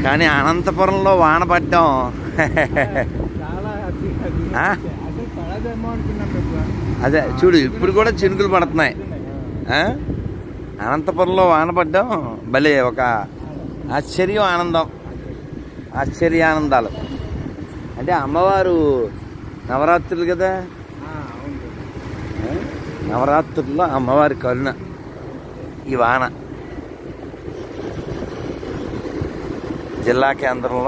కానీ అనంతపురంలో వాన పడ్డం చాలా అది అది ఆ? అసలు పడదేమో అనుకున్నాం మేము అదే చూడు ఇప్పుడు కూడా చినుకులు పడుతున్నాయి ఆ? అనంతపురంలో వాన పడ్డం భలే ఒక ఆశ్చర్యం ఆనందం ఆశ్చర్యానందాలు అంటే అమ్మవారు నవరాత్రులు కదా ఆ, అవును ఆ? నవరాత్రుల్లో అమ్మవారి కరుణ ఈ వాన జిల్లా కేంద్రంలో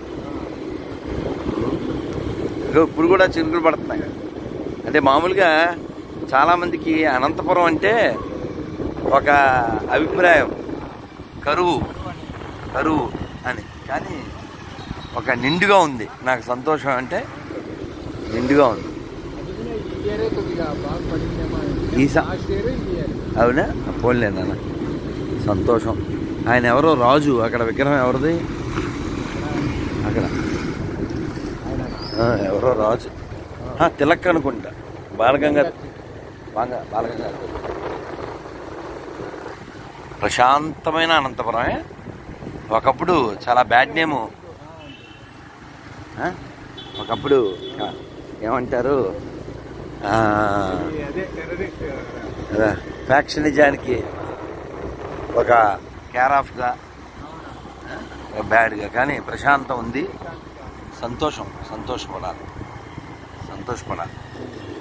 ఇదిగో ఇప్పుడు కూడా చినుకులు పడుతున్నాయి అంటే మామూలుగా చాలామందికి అనంతపురం అంటే ఒక అభిప్రాయం కరువు కరువు అని కానీ ఒక నిండుగా ఉంది నాకు సంతోషం అంటే నిండుగా ఉంది అది కూడా ఈ ఇయరే కొద్దిగా బాగా పడిందేమో ఈ స- లాస్ట్ ఇయర్ ఈ ఇయర్ అవునా పోన్లే నాన్న సంతోషం ఆయన ఎవరో రాజు అక్కడ విగ్రహం ఎవరిది అక్కడ ఆ, ఎవరో రాజు ఆ, తిలక్ అనుకుంటా బాలగంగా బాగా బాలగంగా ప్రశాంతమైన అనంతపురమే ఒకప్పుడు చాలా బ్యాడ్ నేము ఆ? ఒకప్పుడు ఆ, ఏమంటారు ఆ, అదే టెర్రరిస్ట్ అదే ఫ్యాక్షనిజానికి ఒక కేర్ ఆఫ్గా బ్యాడ్గా కానీ ప్రశాంతం ఉంది సంతోషం సంతోషపడాలి సంతోషపడాలి